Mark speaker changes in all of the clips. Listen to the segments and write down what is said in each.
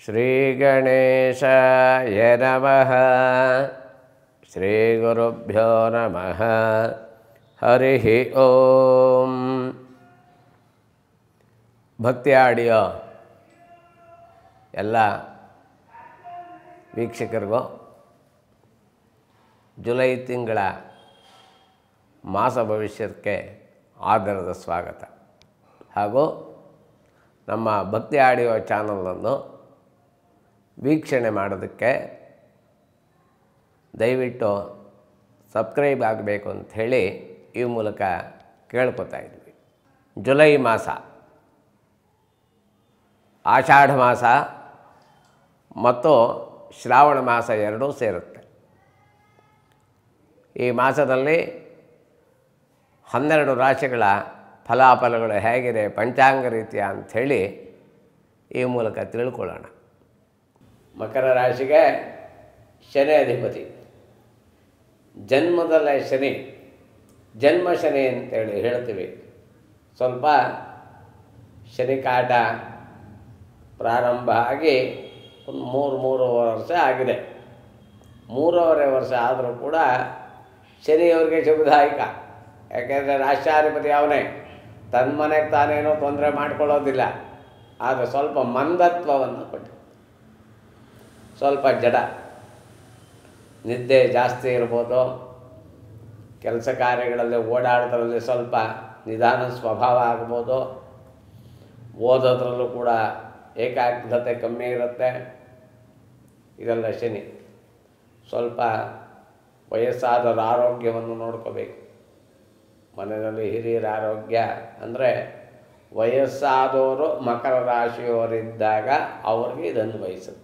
Speaker 1: ಶ್ರೀಗಣೇಶಾಯ ನಮಃ ಶ್ರೀಗುರುಭ್ಯೋ ನಮಃ ಹರಿ ಓಂ ಭಕ್ತಿ ಆಡಿಯೋ ಎಲ್ಲ ವೀಕ್ಷಕರಿಗೂ ಜುಲೈ ತಿಂಗಳ ಮಾಸ ಭವಿಷ್ಯಕ್ಕೆ ಆಧಾರದ ಸ್ವಾಗತ ಹಾಗೂ ನಮ್ಮ ಭಕ್ತಿ ಆಡಿಯೋ ಚಾನಲನ್ನು ವೀಕ್ಷಣೆ ಮಾಡೋದಕ್ಕೆ ದಯವಿಟ್ಟು ಸಬ್ಸ್ಕ್ರೈಬ್ ಆಗಬೇಕು ಅಂಥೇಳಿ ಈ ಮೂಲಕ ಕೇಳ್ಕೊತಾ ಇದ್ವಿ ಜುಲೈ ಮಾಸ ಆಷಾಢ ಮಾಸ ಮತ್ತು ಶ್ರಾವಣ ಮಾಸ ಎರಡೂ ಸೇರುತ್ತೆ ಈ ಮಾಸದಲ್ಲಿ ಹನ್ನೆರಡು ರಾಶಿಗಳ ಫಲಾಫಲಗಳು ಹೇಗಿದೆ ಪಂಚಾಂಗ ರೀತಿಯ ಅಂಥೇಳಿ ಈ ಮೂಲಕ ತಿಳ್ಕೊಳ್ಳೋಣ ಮಕರ ರಾಶಿಗೆ ಶನಿ ಅಧಿಪತಿ ಜನ್ಮದಲ್ಲೇ ಶನಿ ಜನ್ಮ ಶನಿ ಅಂತೇಳಿ ಹೇಳ್ತೀವಿ ಸ್ವಲ್ಪ ಶನಿ ಕಾಟ ಪ್ರಾರಂಭ ಆಗಿ ಒಂದು ಮೂರು ಮೂರುವರೆ ವರ್ಷ ಆಗಿದೆ ಮೂರುವರೆ ವರ್ಷ ಆದರೂ ಕೂಡ ಶನಿಯವ್ರಿಗೆ ಶುಭದಾಯಕ ಯಾಕೆಂದರೆ ರಾಷ್ಟ್ರಾಧಿಪತಿ ಅವನೇ ತನ್ನ ಮನೆಗೆ ತಾನೇನೋ ತೊಂದರೆ ಮಾಡ್ಕೊಳ್ಳೋದಿಲ್ಲ ಆದರೆ ಸ್ವಲ್ಪ ಮಂದತ್ವವನ್ನು ಕೊಟ್ಟು ಸ್ವಲ್ಪ ಜಡ ನಿದ್ದೆ ಜಾಸ್ತಿ ಇರ್ಬೋದು ಕೆಲಸ ಕಾರ್ಯಗಳಲ್ಲಿ ಓಡಾಡೋದ್ರಲ್ಲಿ ಸ್ವಲ್ಪ ನಿಧಾನ ಸ್ವಭಾವ ಆಗ್ಬೋದು ಓದೋದ್ರಲ್ಲೂ ಕೂಡ ಏಕಾಗ್ರತೆ ಕಮ್ಮಿ ಇರುತ್ತೆ ಇದೆಲ್ಲ ಶನಿ ಸ್ವಲ್ಪ ವಯಸ್ಸಾದವರ ಆರೋಗ್ಯವನ್ನು ನೋಡ್ಕೋಬೇಕು ಮನೆಯಲ್ಲಿ ಹಿರಿಯರ ಆರೋಗ್ಯ ಅಂದರೆ ವಯಸ್ಸಾದವರು ಮಕರ ರಾಶಿಯವರಿದ್ದಾಗ ಅವ್ರಿಗೆ ಇದನ್ನು ವಹಿಸುತ್ತೆ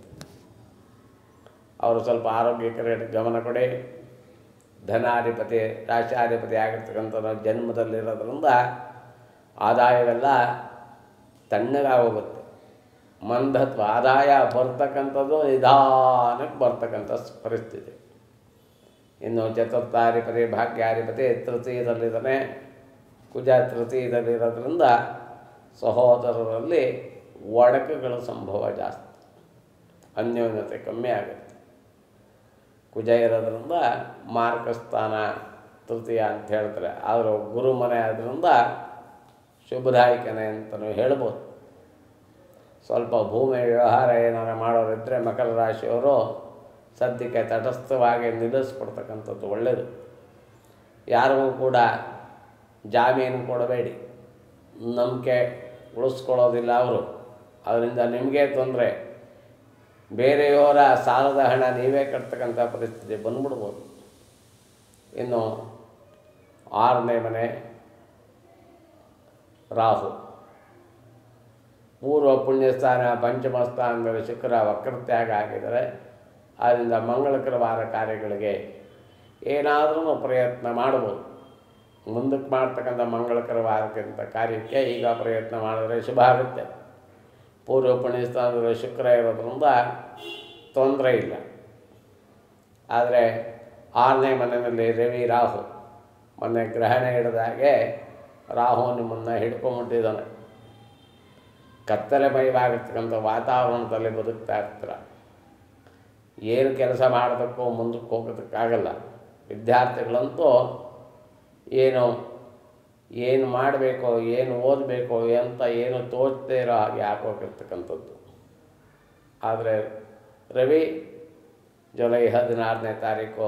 Speaker 1: ಅವರು ಸ್ವಲ್ಪ ಆರೋಗ್ಯ ಕಡೆ ಗಮನ ಕೊಡಿ ಧನಾಧಿಪತಿ ರಾಶಾಧಿಪತಿ ಆಗಿರ್ತಕ್ಕಂಥ ಜನ್ಮದಲ್ಲಿರೋದ್ರಿಂದ ಆದಾಯವೆಲ್ಲ ತಣ್ಣಗಾಗಿ ಹೋಗುತ್ತೆ ಮಂದತ್ವ ಆದಾಯ ಬರ್ತಕ್ಕಂಥದ್ದು ನಿಧಾನಕ್ಕೆ ಬರ್ತಕ್ಕಂಥ ಪರಿಸ್ಥಿತಿ ಇನ್ನು ಚತುರ್ಥಾಧಿಪತಿ ಭಾಗ್ಯಾಧಿಪತಿ ತೃತೀಯದಲ್ಲಿದ್ದಾನೆ ಕುಜ ತೃತೀಯದಲ್ಲಿರೋದ್ರಿಂದ ಸಹೋದರರಲ್ಲಿ ಒಡಕುಗಳ ಸಂಭವ ಜಾಸ್ತಿ ಅನ್ಯೋನ್ಯತೆ ಕಮ್ಮಿ ಆಗುತ್ತೆ ಕುಜ ಇರೋದ್ರಿಂದ ಮಾರ್ಗಸ್ಥಾನ ತೃತೀಯ ಅಂತ ಹೇಳ್ತಾರೆ ಆದರೂ ಗುರು ಮನೆ ಆದ್ರಿಂದ ಶುಭದಾಯಕನೇ ಅಂತಲೂ ಹೇಳ್ಬೋದು ಸ್ವಲ್ಪ ಭೂಮಿ ವ್ಯವಹಾರ ಏನಾರು ಮಾಡೋರಿದ್ದರೆ ಮಕರ ರಾಶಿಯವರು ಸದ್ಯಕ್ಕೆ ತಟಸ್ಥವಾಗಿ ನಿಲ್ಲಿಸ್ಕೊಡ್ತಕ್ಕಂಥದ್ದು ಒಳ್ಳೆಯದು ಯಾರಿಗೂ ಕೂಡ ಜಾಮೀನು ಕೊಡಬೇಡಿ ನಂಬಿಕೆ ಉಳಿಸ್ಕೊಳ್ಳೋದಿಲ್ಲ ಅವರು ಅದರಿಂದ ನಿಮಗೆ ತೊಂದರೆ ಬೇರೆಯವರ ಸಾಲದ ಹಣ ನೀವೇ ಕಟ್ತಕ್ಕಂಥ ಪರಿಸ್ಥಿತಿ ಬಂದ್ಬಿಡ್ಬೋದು ಇನ್ನು ಆರನೇ ಮನೆ ರಾಹು ಪೂರ್ವ ಪುಣ್ಯಸ್ಥಾನ ಪಂಚಮ ಸ್ಥಾನದಲ್ಲಿ ಶುಕ್ರ ವಕ್ರತ್ಯಾಗ ಆಗಿದರೆ ಆದ್ದರಿಂದ ಮಂಗಳಕರವಾದ ಕಾರ್ಯಗಳಿಗೆ ಏನಾದರೂ ಪ್ರಯತ್ನ ಮಾಡ್ಬೋದು ಮುಂದಕ್ಕೆ ಮಾಡ್ತಕ್ಕಂಥ ಮಂಗಳಕರವಾದಕ್ಕಿಂತ ಕಾರ್ಯಕ್ಕೆ ಈಗ ಪ್ರಯತ್ನ ಮಾಡಿದ್ರೆ ಶುಭ ಆಗುತ್ತೆ ಪೂರ್ವ ಪುಣ್ಯಸ್ಥಾನದಲ್ಲಿ ಶುಕ್ರ ಇರೋದ್ರಿಂದ ತೊಂದರೆ ಇಲ್ಲ ಆದರೆ ಆರನೇ ಮನೆಯಲ್ಲಿ ರವಿ ರಾಹು ಮೊನ್ನೆ ಗ್ರಹಣ ಹಿಡಿದಾಗೆ ರಾಹು ನಿಮ್ಮನ್ನು ಹಿಡ್ಕೊಂಬಿಟ್ಟಿದ್ದಾನೆ ಕತ್ತಲೆಮಯವಾಗಿರ್ತಕ್ಕಂಥ ವಾತಾವರಣದಲ್ಲಿ ಬದುಕ್ತಾ ಇರ್ತೀರ ಏನು ಕೆಲಸ ಮಾಡೋದಕ್ಕೂ ಮುಂದಕ್ಕೆ ಹೋಗೋದಕ್ಕಾಗಲ್ಲ ವಿದ್ಯಾರ್ಥಿಗಳಂತೂ ಏನು ಏನು ಮಾಡಬೇಕು ಏನು ಓದಬೇಕು ಅಂತ ಏನು ತೋಚದೇ ಇರೋ ಹಾಗೆ ಹಾಕೋಗಿರ್ತಕ್ಕಂಥದ್ದು ಆದರೆ ರವಿ ಜುಲೈ ಹದಿನಾರನೇ ತಾರೀಕು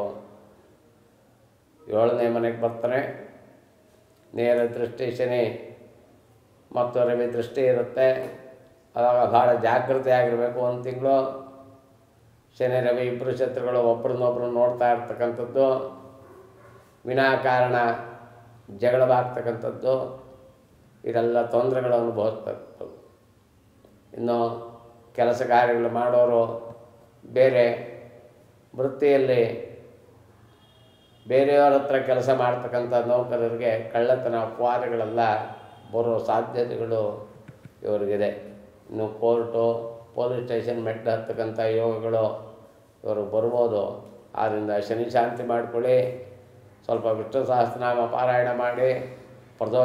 Speaker 1: ಏಳನೇ ಮನೆಗೆ ಬರ್ತಾನೆ ನೇರ ದೃಷ್ಟಿ ಶನಿ ಮತ್ತು ರವಿ ದೃಷ್ಟಿ ಇರುತ್ತೆ ಆವಾಗ ಭಾಳ ಜಾಗೃತಿ ಆಗಿರಬೇಕು ಒಂದು ತಿಂಗಳು ಶನಿ ರವಿ ಇಬ್ಬರು ಶತ್ರುಗಳು ಒಬ್ರನ್ನೊಬ್ರು ನೋಡ್ತಾ ಇರ್ತಕ್ಕಂಥದ್ದು ವಿನಾಕಾರಣ ಜಗಳವಾಗ್ತಕ್ಕಂಥದ್ದು ಇದೆಲ್ಲ ತೊಂದರೆಗಳು ಅನುಭವಿಸ್ತಕ್ಕಂಥದ್ದು ಇನ್ನು ಕೆಲಸ ಕಾರ್ಯಗಳು ಮಾಡೋರು ಬೇರೆ ವೃತ್ತಿಯಲ್ಲಿ ಬೇರೆಯವ್ರ ಹತ್ರ ಕೆಲಸ ಮಾಡ್ತಕ್ಕಂಥ ನೌಕರರಿಗೆ ಕಳ್ಳತನ ಅಪವಾದಗಳೆಲ್ಲ ಬರೋ ಸಾಧ್ಯತೆಗಳು ಇವರಿಗಿದೆ ಇನ್ನು ಕೋರ್ಟು ಪೊಲೀಸ್ ಸ್ಟೇಷನ್ ಮೆಟ್ಲು ಹತ್ತಕ್ಕಂಥ ಯೋಗಗಳು ಇವರು ಬರ್ಬೋದು ಆದ್ದರಿಂದ ಶನಿ ಶಾಂತಿ ಮಾಡಿಕೊಳ್ಳಿ ಸ್ವಲ್ಪ ವಿಷ್ಣು ಸಹಸ್ರನಾಮ ಪಾರಾಯಣ ಮಾಡಿ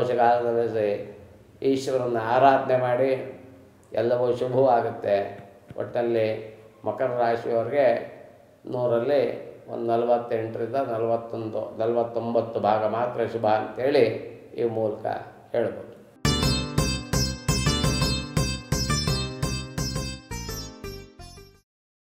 Speaker 1: ಪ್ರದೋಷಕಾಲದಲ್ಲಿ ಈಶ್ವರನ ಆರಾಧನೆ ಮಾಡಿ ಎಲ್ಲವೂ ಶುಭವಾಗುತ್ತೆ ಒಟ್ಟಲ್ಲಿ ಮಕರ ರಾಶಿಯವರಿಗೆ ನೂರಲ್ಲಿ ಒಂದು ನಲವತ್ತೆಂಟರಿಂದ ನಲವತ್ತೊಂದು ನಲವತ್ತೊಂಬತ್ತು ಭಾಗ ಮಾತ್ರ ಶುಭ ಅಂತೇಳಿ ಈ ಮೂಲಕ ಹೇಳ್ಬೋದು